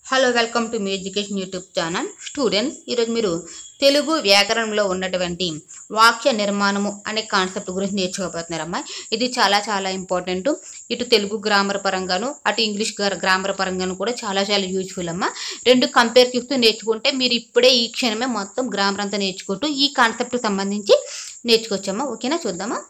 hello welcome to మీ education YouTube channel students ఈరోజు మీరు తెలుగు వ్యాకరణంలో ఉన్నటువంటి వాక్య నిర్మాణము అనే కాన్సెప్ట్ గురించి నేర్చుకోబోతున్నారమ్మా ఇది చాలా చాలా ఇంపార్టెంట్ ఇటు తెలుగు గ్రామర్ పరంగాను అటు ఇంగ్లీష్ గ్రామర్ పరంగాను కూడా చాలా చాలా యూజ్ఫుల్ అమ్మా రెండు కంపేర్ చేస్తూ నేర్చుకుంటే మీరు ఇప్పుడే ఈ క్షణమే మొత్తం గ్రామర్ అంతా నేర్చుకుంటూ ఈ కాన్సెప్ట్కి సంబంధించి నేర్చుకోవచ్చమ్మా ఓకేనా చూద్దామా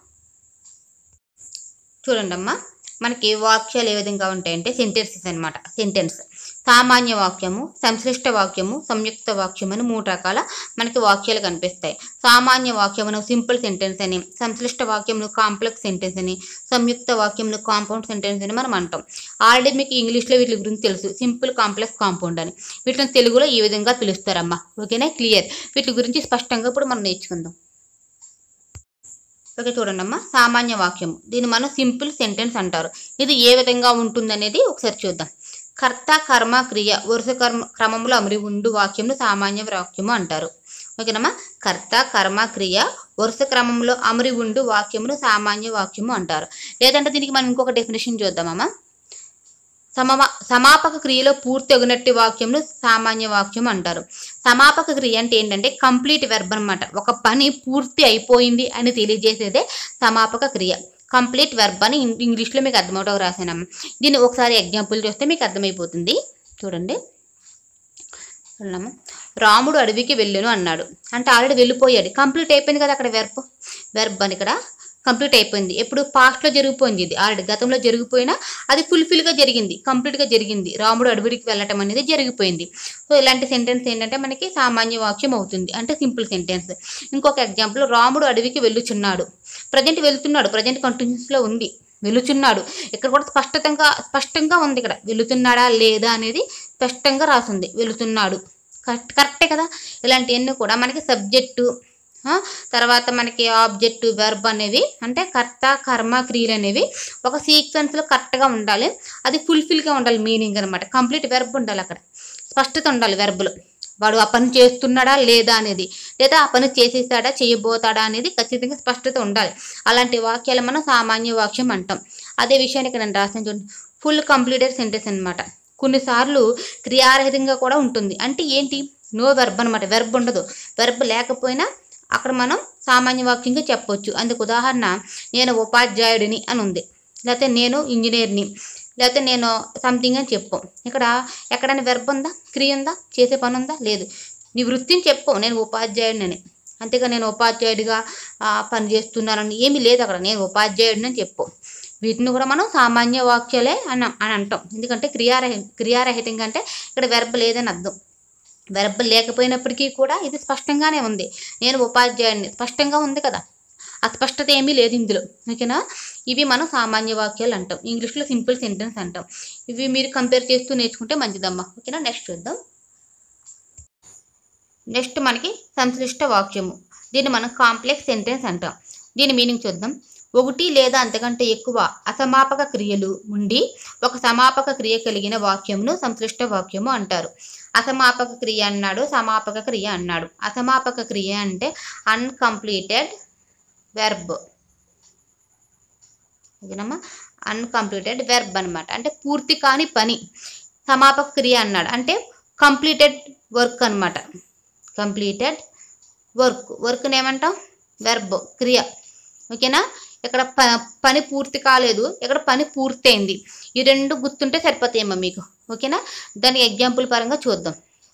చూడండి అమ్మా మనకి వాక్యాలు ఏ విధంగా ఉంటాయంటే సెంటెన్సెస్ అన్నమాట సెంటెన్స్ సామాన్య వాక్యము సంశ్లిష్ట వాక్యము సంయుక్త వాక్యం అని మూడు రకాల మనకి వాక్యాలు కనిపిస్తాయి సామాన్య వాక్యమును సింపుల్ సెంటెన్స్ అని సంశ్లిష్ట వాక్యమును కాంప్లెక్స్ సెంటెన్స్ అని సంయుక్త వాక్యమును కాంపౌండ్ సెంటెన్స్ అని మనం అంటాం ఆల్రెడీ మీకు ఇంగ్లీష్లో వీటి గురించి తెలుసు సింపుల్ కాంప్లెక్స్ కాంపౌండ్ అని వీటిని తెలుగులో ఈ విధంగా పిలుస్తారమ్మా ఓకేనా క్లియర్ వీటి గురించి స్పష్టంగా ఇప్పుడు మనం నేర్చుకుందాం ఓకే చూడండి అమ్మా సామాన్య వాక్యం దీన్ని మనం సింపుల్ సెంటెన్స్ అంటారు ఇది ఏ విధంగా ఉంటుందనేది ఒకసారి చూద్దాం కర్త కర్మ క్రియ వరుస కర్మ క్రమంలో అమరి ఉండు వాక్యంను సామాన్య వాక్యము అంటారు ఓకేనమ్మా కర్త కర్మ క్రియ వరుస క్రమంలో అమరి ఉండు వాక్యమును సామాన్య వాక్యము అంటారు లేదంటే దీనికి మనం ఇంకొక డెఫినేషన్ చూద్దామమ్మా సమమా సమాపక క్రియలో పూర్తి అగినట్టి వాక్యంను సామాన్య వాక్యం అంటారు సమాపక క్రియ అంటే ఏంటంటే కంప్లీట్ వెర్బ్ అనమాట ఒక పని పూర్తి అయిపోయింది అని తెలియజేసేదే సమాపక క్రియ కంప్లీట్ వెర్బ్ అని ఇం- ఇంగ్లీష్లో మీకు అర్థమవుతావు రాసానమ్మ దీన్ని ఒకసారి ఎగ్జాంపుల్ చూస్తే మీకు అర్థమైపోతుంది చూడండి చూడమ్మా రాముడు అడవికి వెళ్ళాను అన్నాడు అంటే ఆల్రెడీ వెళ్ళిపోయాడు కంప్లీట్ అయిపోయింది కదా అక్కడ వెర్బ్ వెర్బ్ అని ఇక్కడ కంప్లీట్ అయిపోయింది ఎప్పుడు పాస్ట్లో జరిగిపోయింది ఇది ఆల్రెడీ గతంలో జరిగిపోయినా అది ఫుల్ఫిల్గా జరిగింది కంప్లీట్గా జరిగింది రాముడు అడవికి వెళ్ళటం అనేది జరిగిపోయింది సో ఇలాంటి సెంటెన్స్ ఏంటంటే మనకి సామాన్య వాక్యం అవుతుంది అంటే సింపుల్ సెంటెన్స్ ఇంకొక ఎగ్జాంపుల్ రాముడు అడవికి వెళ్ళుచున్నాడు ప్రజెంట్ వెళ్తున్నాడు ప్రజెంట్ కంటిన్యూస్లో ఉంది వెళుచున్నాడు ఇక్కడ కూడా స్పష్టంగా స్పష్టంగా ఉంది ఇక్కడ వెళుతున్నాడా లేదా అనేది స్పష్టంగా రాసింది వెళుతున్నాడు కరెక్ట్ కరెక్టే కదా ఇలాంటివన్నీ కూడా మనకి సబ్జెక్టు ఆ, తర్వాత మనకి ఆబ్జెక్ట్ వెర్బ్ అనేవి అంటే కర్త కర్మ క్రియలు అనేవి ఒక సీక్వెన్స్లో కరెక్ట్గా ఉండాలి అది ఫుల్ఫిల్గా ఉండాలి మీనింగ్ అనమాట కంప్లీట్ వెర్బ్ ఉండాలి అక్కడ స్పష్టత ఉండాలి వెర్బ్లో వాడు ఆ పని చేస్తున్నాడా లేదా అనేది లేదా ఆ పని చేసేసాడా చేయబోతాడా అనేది ఖచ్చితంగా స్పష్టత ఉండాలి అలాంటి వాక్యాలు మనం సామాన్య వాక్యం అంటాం అదే విషయాన్ని ఇక్కడ నేను రాసాను చూడండి ఫుల్ కంప్లీటెడ్ సెంటెన్స్ అనమాట కొన్నిసార్లు క్రియారహితంగా కూడా ఉంటుంది అంటే ఏంటి నో వెర్బ్ అనమాట వెర్బ్ ఉండదు వెర్బ్ లేకపోయినా అక్కడ మనం సామాన్య వాక్యంగా చెప్పొచ్చు అందుకు ఉదాహరణ నేను ఉపాధ్యాయుడిని అని ఉంది లేకపోతే నేను ఇంజనీర్ని లేకపోతే నేను సంథింగ్ అని చెప్పు ఇక్కడ ఎక్కడైనా వెర్బ్ ఉందా క్రియ ఉందా చేసే పని ఉందా లేదు నీ వృత్తిని చెప్పు నేను ఉపాధ్యాయుడిని అని అంతేగా నేను ఉపాధ్యాయుడిగా ఆ, పని చేస్తున్నానని ఏమీ లేదు అక్కడ నేను ఉపాధ్యాయుడిని అని చెప్పు వీటిని కూడా మనం సామాన్య వాక్యాలే అని అని అంటాం ఎందుకంటే క్రియారహి క్రియారహితంగా అంటే ఇక్కడ వెర్బ్ లేదని అర్థం వెర్బ్ లేకపోయినప్పటికీ కూడా ఇది స్పష్టంగానే ఉంది నేను ఉపాధ్యాయుడిని స్పష్టంగా ఉంది కదా అస్పష్టత ఏమీ లేదు ఇందులో ఓకేనా ఇవి మనం సామాన్య వాక్యాలు అంటాం ఇంగ్లీష్లో సింపుల్ సెంటెన్స్ అంటాం ఇవి మీరు కంపేర్ చేస్తూ నేర్చుకుంటే మంచిదమ్మా ఓకేనా నెక్స్ట్ చూద్దాం నెక్స్ట్ మనకి సంశ్లిష్ట వాక్యము దీన్ని మనం కాంప్లెక్స్ సెంటెన్స్ అంటాం దీని మీనింగ్ చూద్దాం ఒకటి లేదా అంతకంటే ఎక్కువ అసమాపక క్రియలు ఉండి ఒక సమాపక క్రియ కలిగిన వాక్యమును సంశ్లిష్ట వాక్యము అంటారు అసమాపక క్రియ అన్నాడు సమాపక క్రియ అన్నాడు అసమాపక క్రియ అంటే అన్కంప్లీటెడ్ వెర్బ్ ఓకేనమ్మా అన్కంప్లీటెడ్ వెర్బ్ అన్నమాట అంటే పూర్తి కాని పని సమాపక క్రియ అన్నాడు అంటే కంప్లీటెడ్ వర్క్ అన్నమాట కంప్లీటెడ్ వర్క్ వర్క్ని ఏమంటాం వెర్బ్ క్రియ ఓకేనా ఇక్కడ ప పని పూర్తి కాలేదు ఇక్కడ పని పూర్తయింది ఈ రెండు గుర్తుంటే సరిపోతాయమ్మా మీకు ఓకేనా దాని ఎగ్జాంపుల్ పరంగా చూద్దాం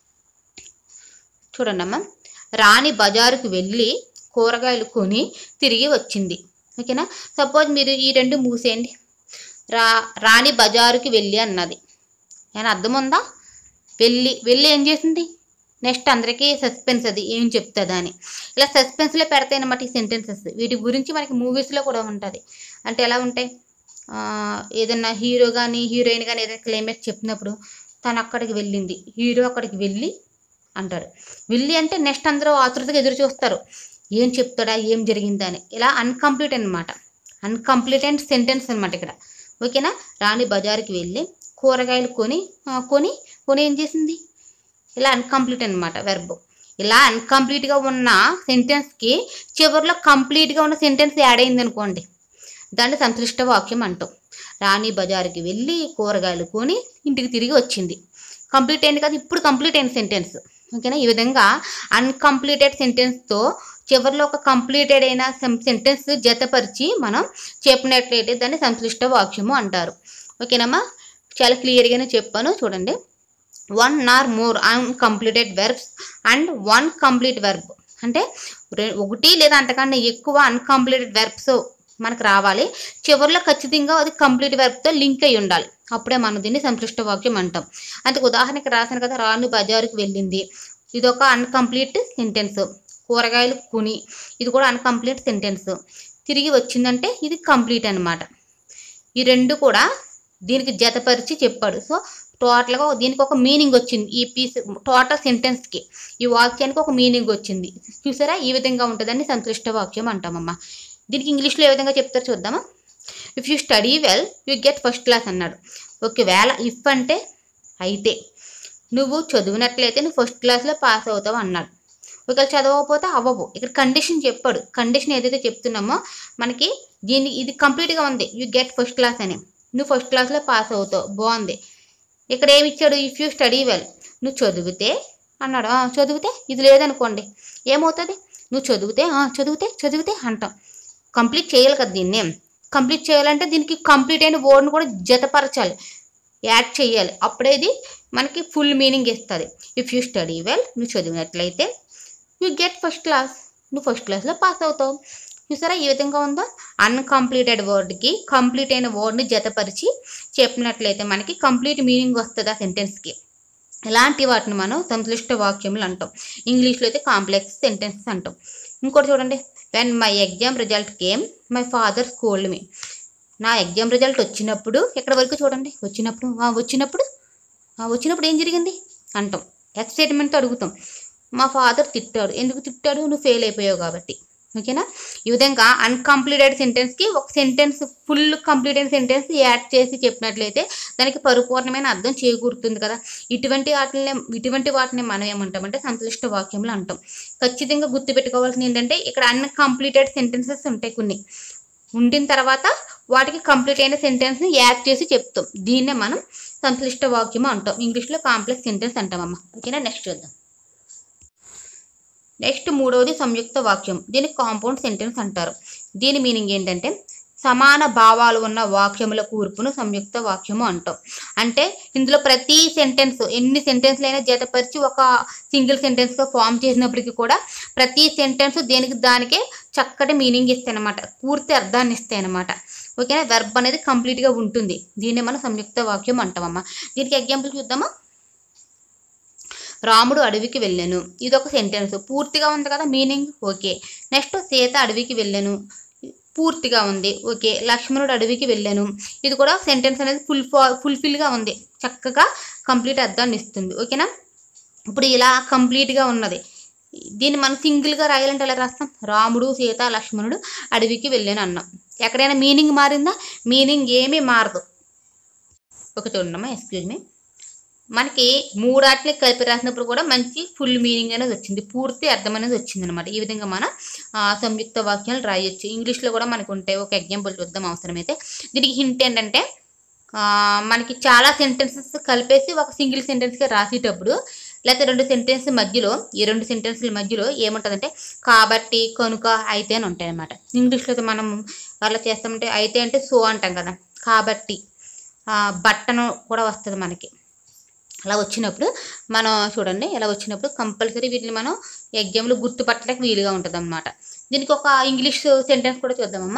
చూడండి అమ్మా రాణి బజారుకు వెళ్ళి కూరగాయలు కొని తిరిగి వచ్చింది ఓకేనా సపోజ్ మీరు ఈ రెండు మూసేయండి రా రాణి బజారుకి వెళ్ళి అన్నది ఏమైనా అర్థం ఉందా వెళ్ళి వెళ్ళి ఏం చేసింది నెక్స్ట్ అందరికీ సస్పెన్స్ అది ఏం చెప్తుందా అని ఇలా సస్పెన్స్లో పెడతాయి అన్నమాట ఈ సెంటెన్సెస్ వీటి గురించి మనకి మూవీస్లో కూడా ఉంటుంది అంటే ఎలా ఉంటాయి ఆ, ఏదన్నా హీరో కానీ హీరోయిన్ కానీ ఏదైనా క్లైమాక్స్ చెప్పినప్పుడు తను అక్కడికి వెళ్ళింది హీరో అక్కడికి వెళ్ళి అంటారు వెళ్ళి అంటే నెక్స్ట్ అందరూ ఆతృతగా ఎదురు చూస్తారు ఏం చెప్తాడా ఏం జరిగిందా అని ఇలా అన్కంప్లీట్ అనమాట అన్కంప్లీట్ అండ్ సెంటెన్స్ అనమాట ఇక్కడ ఓకేనా రాణి బజార్కి వెళ్ళి కూరగాయలు కొని ఆ, కొని కొని ఏం చేసింది ఇలా అన్కంప్లీట్ అనమాట వెర్బ్ ఇలా అన్కంప్లీట్గా ఉన్న సెంటెన్స్కి చివరిలో కంప్లీట్గా ఉన్న సెంటెన్స్ యాడ్ అయింది అనుకోండి దాన్ని సంక్లిష్ట వాక్యం అంటాం రాణి బజారుకి వెళ్ళి కూరగాయలు కొని ఇంటికి తిరిగి వచ్చింది కంప్లీట్ అయింది కదా ఇప్పుడు కంప్లీట్ అయిన సెంటెన్స్ ఓకేనా ఈ విధంగా అన్కంప్లీటెడ్ సెంటెన్స్తో చివరిలో ఒక కంప్లీటెడ్ అయిన సెంటెన్స్ జతపరిచి మనం చెప్పినట్లయితే దాన్ని సంక్లిష్ట వాక్యము అంటారు ఓకేనమ్మా చాలా క్లియర్గానే చెప్పాను చూడండి one or more uncompleted verbs and one complete verb అంటే రె- ఒకటి లేదా అంతకన్నా ఎక్కువ అన్కంప్లీటెడ్ వెర్బ్స్ మనకు రావాలి చివరిలో ఖచ్చితంగా అది కంప్లీట్ వెర్బ్తో లింక్ అయి ఉండాలి అప్పుడే మనం దీన్ని సంక్లిష్ట వాక్యం అంటాం అందుకు ఉదాహరణకి రాశాను కదా రాను బజారుకి వెళ్ళింది ఇది ఒక అన్కంప్లీట్ సెంటెన్స్ కూరగాయలు కొని ఇది కూడా అన్కంప్లీట్ సెంటెన్స్ తిరిగి వచ్చిందంటే ఇది కంప్లీట్ అన్నమాట ఈ రెండు కూడా దీనికి జతపరిచి చెప్పాడు సో టోటల్గా దీనికి ఒక మీనింగ్ వచ్చింది ఈ పీస్ టోటల్ సెంటెన్స్కి ఈ వాక్యానికి ఒక మీనింగ్ వచ్చింది చూసారా ఈ విధంగా ఉంటుందని సంక్లిష్ట వాక్యం అంటామమ్మా దీనికి ఇంగ్లీష్లో ఏ విధంగా చెప్తారు చూద్దామా if you study well you get first class అన్నాడు ఒకవేళ ఇఫ్ అంటే అయితే నువ్వు చదివినట్లయితే నువ్వు ఫస్ట్ క్లాస్లో పాస్ అవుతావు అన్నాడు ఒకవేళ చదవకపోతే అవ్వవు ఇక్కడ కండిషన్ చెప్పాడు కండిషన్ ఏదైతే చెప్తున్నామో మనకి దీన్ని ఇది కంప్లీట్గా ఉంది యూ గెట్ ఫస్ట్ క్లాస్ అని నువ్వు ఫస్ట్ క్లాస్లో పాస్ అవుతావు బాగుంది ఇక్కడ ఏమి ఇచ్చాడు ఇఫ్ యూ స్టడీ వెల్ నువ్వు చదివితే అన్నాడు "ఆ, చదివితే ఇది లేదనుకోండి ఏమవుతుంది నువ్వు చదివితే "ఆ, చదివితే చదివితే అంటాం కంప్లీట్ చేయాలి కదా దీన్ని కంప్లీట్ చేయాలంటే దీనికి కంప్లీట్ అయిన వర్డ్ని కూడా జతపరచాలి యాడ్ చేయాలి అప్పుడే ఇది మనకి ఫుల్ మీనింగ్ ఇస్తుంది ఇఫ్ యూ స్టడీ వెల్ నువ్వు చదివినట్లయితే యూ గెట్ ఫస్ట్ క్లాస్ నువ్వు ఫస్ట్ క్లాస్లో పాస్ అవుతావు చూసారా ఈ విధంగా ఉందో అన్కంప్లీటెడ్ వర్డ్కి కంప్లీట్ అయిన వర్డ్ని జతపరిచి చెప్పినట్లయితే మనకి కంప్లీట్ మీనింగ్ వస్తుంది ఆ సెంటెన్స్కి ఇలాంటి వాటిని మనం సంక్లిష్ట వాక్యములు అంటాం ఇంగ్లీష్లో అయితే కాంప్లెక్స్ సెంటెన్సెస్ అంటాం ఇంకోటి చూడండి when my exam result came my father scolded me నా ఎగ్జామ్ రిజల్ట్ వచ్చినప్పుడు ఎక్కడ వరకు చూడండి వచ్చినప్పుడు "ఆ, వచ్చినప్పుడు "ఆ, వచ్చినప్పుడు ఏం జరిగింది అంటాం ఎక్సైట్మెంట్తో అడుగుతాం మా ఫాదర్ తిట్టాడు ఎందుకు తిట్టాడు నువ్వు ఫెయిల్ అయిపోయావు కాబట్టి ఓకేనా ఈ విధంగా అన్కంప్లీటెడ్ సెంటెన్స్కి ఒక సెంటెన్స్ ఫుల్ కంప్లీట్ అయిన సెంటెన్స్ యాడ్ చేసి చెప్పినట్లయితే దానికి పరిపూర్ణమైన అర్థం చేకూరుతుంది కదా ఇటువంటి వాటిని ఇటువంటి వాటిని మనం ఏమంటామంటే సంక్లిష్ట వాక్యములు అంటాం ఖచ్చితంగా గుర్తుపెట్టుకోవాల్సింది ఏంటంటే ఇక్కడ అన్కంప్లీటెడ్ సెంటెన్సెస్ ఉంటాయి కొన్ని ఉండిన తర్వాత వాటికి కంప్లీట్ అయిన సెంటెన్స్ని యాడ్ చేసి చెప్తాం దీన్నే మనం సంక్లిష్ట వాక్యము అంటాం ఇంగ్లీష్లో కాంప్లెక్స్ సెంటెన్స్ అంటామమ్మా ఓకేనా నెక్స్ట్ చూద్దాం నెక్స్ట్ మూడవది సంయుక్త వాక్యం దీన్ని కాంపౌండ్ సెంటెన్స్ అంటారు దీని మీనింగ్ ఏంటంటే సమాన భావాలు ఉన్న వాక్యముల కూర్పును సంయుక్త వాక్యము అంటాం అంటే ఇందులో ప్రతి సెంటెన్స్ ఎన్ని సెంటెన్స్లైనా జతపరిచి ఒక సింగిల్ సెంటెన్స్గా ఫామ్ చేసినప్పటికీ కూడా ప్రతి సెంటెన్స్ దేనికి దానికే చక్కటి మీనింగ్ ఇస్తాయి అనమాట పూర్తి అర్థాన్ని ఇస్తాయి అనమాట ఓకేనా వెర్బ్ అనేది కంప్లీట్గా ఉంటుంది దీన్ని మనం సంయుక్త వాక్యం అంటామమ్మా దీనికి ఎగ్జాంపుల్ చూద్దామా రాముడు అడవికి వెళ్ళాను ఇది ఒక సెంటెన్స్ పూర్తిగా ఉంది కదా మీనింగ్ ఓకే నెక్స్ట్ సీత అడవికి వెళ్ళాను పూర్తిగా ఉంది ఓకే లక్ష్మణుడు అడవికి వెళ్ళాను ఇది కూడా సెంటెన్స్ అనేది ఫుల్ ఫుల్ఫిల్గా ఉంది చక్కగా కంప్లీట్ అర్థాన్ని ఇస్తుంది ఓకేనా ఇప్పుడు ఇలా కంప్లీట్గా ఉన్నది దీన్ని మనం సింగిల్గా రాయాలంటే ఎలా రాస్తాం రాముడు సీత లక్ష్మణుడు అడవికి వెళ్ళాను అన్నాం ఎక్కడైనా మీనింగ్ మారిందా మీనింగ్ ఏమీ మారదు ఒక చూడమ్మా ఎక్స్క్యూజ్ మీ మనకి మూడాటిని కలిపి రాసినప్పుడు కూడా మంచి ఫుల్ మీనింగ్ అనేది వచ్చింది పూర్తి అర్థం అనేది వచ్చింది అనమాట ఈ విధంగా మనం ఆ, సంయుక్త వాక్యాలు రాయొచ్చు ఇంగ్లీష్లో కూడా మనకు ఉంటాయి ఒక ఎగ్జాంపుల్ చూద్దాం అవసరమైతే దీనికి హింట్ ఏంటంటే ఆ, మనకి చాలా సెంటెన్సెస్ కలిపేసి ఒక సింగిల్ సెంటెన్స్గా రాసేటప్పుడు లేకపోతే రెండు సెంటెన్స్ మధ్యలో ఈ రెండు సెంటెన్స్ల మధ్యలో ఏముంటుందంటే కాబట్టి కనుక అయితే అని ఉంటాయి అనమాట ఇంగ్లీష్లో అయితే మనం అలా చేస్తామంటే అయితే అంటే సో అంటాం కదా కాబట్టి ఆ, బట్టను కూడా వస్తుంది మనకి అలా వచ్చినప్పుడు మనం చూడండి ఇలా వచ్చినప్పుడు కంపల్సరీ వీటిని మనం ఎగ్జామ్లో గుర్తుపట్టడానికి వీలుగా ఉంటుంది అనమాట దీనికి ఒక ఇంగ్లీష్ సెంటెన్స్ కూడా చూద్దామమ్మా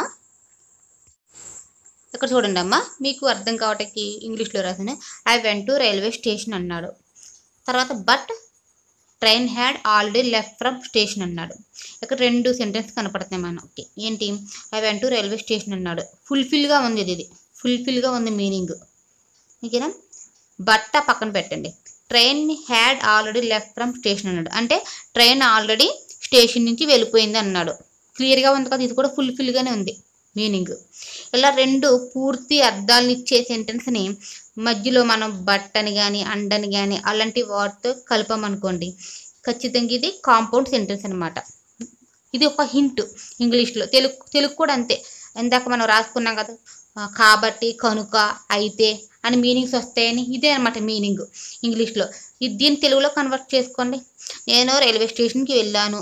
ఇక్కడ చూడండి అమ్మా మీకు అర్థం కావటానికి ఇంగ్లీష్లో రాసిన I went to railway station అన్నాడు తర్వాత but train had already left from station అన్నాడు ఇక్కడ రెండు సెంటెన్స్ కనపడుతున్నాయి మనకి ఏంటి I went to railway station అన్నాడు ఫుల్ఫిల్గా ఉంది ఇది ఇది ఫుల్ఫిల్గా ఉంది మీనింగ్ ఓకేనా బట్ట పక్కన పెట్టండి train had already left from station అన్నాడు అంటే ట్రైన్ ఆల్రెడీ స్టేషన్ నుంచి వెళ్ళిపోయింది అన్నాడు క్లియర్గా ఉంది కదా ఇది కూడా ఫుల్ఫిల్గానే ఉంది మీనింగ్ ఇలా రెండు పూర్తి అర్థాలను ఇచ్చే సెంటెన్స్ని మధ్యలో మనం బట్టని కానీ అండని కానీ అలాంటి వాటితో కలిపామనుకోండి ఖచ్చితంగా ఇది కాంపౌండ్ సెంటెన్స్ అనమాట ఇది ఒక హింట్ ఇంగ్లీష్లో తెలుగు తెలుగు కూడా అంతే ఇందాక మనం రాసుకున్నాం కదా ఆ, కాబట్టి కనుక అయితే అని మీనింగ్స్ వస్తాయని ఇదే అనమాట మీనింగ్ ఇంగ్లీష్లో ఇది దీన్ని తెలుగులో కన్వర్ట్ చేసుకోండి నేను రైల్వే స్టేషన్కి వెళ్ళాను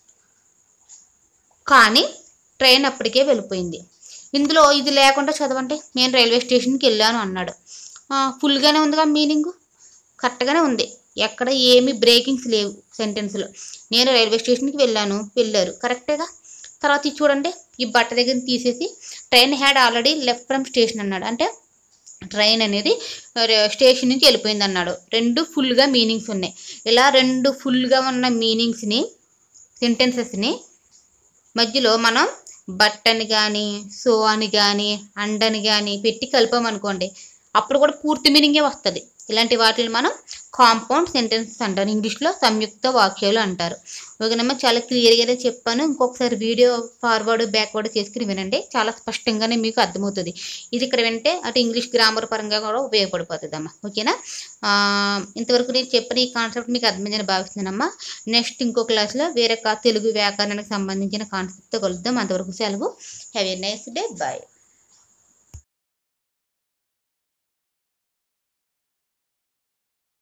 కానీ ట్రైన్ అప్పటికే వెళ్ళిపోయింది ఇందులో ఇది లేకుండా చదవండి నేను రైల్వే స్టేషన్కి వెళ్ళాను అన్నాడు ఆ, ఫుల్గానే ఉందిగా మీనింగ్ కరెక్ట్గానే ఉంది ఎక్కడ ఏమి బ్రేకింగ్స్ లేవు సెంటెన్స్లో నేను రైల్వే స్టేషన్కి వెళ్ళాను వెళ్ళారు కరెక్టేగా తర్వాత ఇది చూడండి ఈ బట్ట దగ్గర తీసేసి train had already left from station అన్నాడు అంటే ట్రైన్ అనేది ర- స్టేషన్ నుంచి వెళ్ళిపోయింది అన్నాడు రెండు ఫుల్గా మీనింగ్స్ ఉన్నాయి ఇలా రెండు ఫుల్గా ఉన్న మీనింగ్స్ని సెంటెన్సెస్ని మధ్యలో మనం బట్ అని కానీ సో అని కానీ అండ్ అని కానీ పెట్టి కలిపామనుకోండి అప్పుడు కూడా పూర్తి మీనింగే వస్తుంది ఇలాంటి వాటిని మనం కాంపౌండ్ సెంటెన్సెస్ అంటారు ఇంగ్లీష్లో సంయుక్త వాక్యాలు అంటారు ఓకేనమ్మా చాలా క్లియర్గానే చెప్పాను ఇంకొకసారి వీడియో ఫార్వర్డ్ బ్యాక్వర్డ్ చేసుకుని వినండి చాలా స్పష్టంగానే మీకు అర్థమవుతుంది ఇది ఇక్కడ వింటే అటు ఇంగ్లీష్ గ్రామర్ పరంగా కూడా ఉపయోగపడిపోతుంది అమ్మా ఓకేనా ఆ, ఇంతవరకు నేను చెప్పిన ఈ కాన్సెప్ట్ మీకు అర్థమైందని భావిస్తున్నానమ్మా నెక్స్ట్ ఇంకో క్లాస్లో వేరే కా తెలుగు వ్యాకరణానికి సంబంధించిన కాన్సెప్ట్తో కలుద్దాం అంతవరకు సెలవు have a nice day bye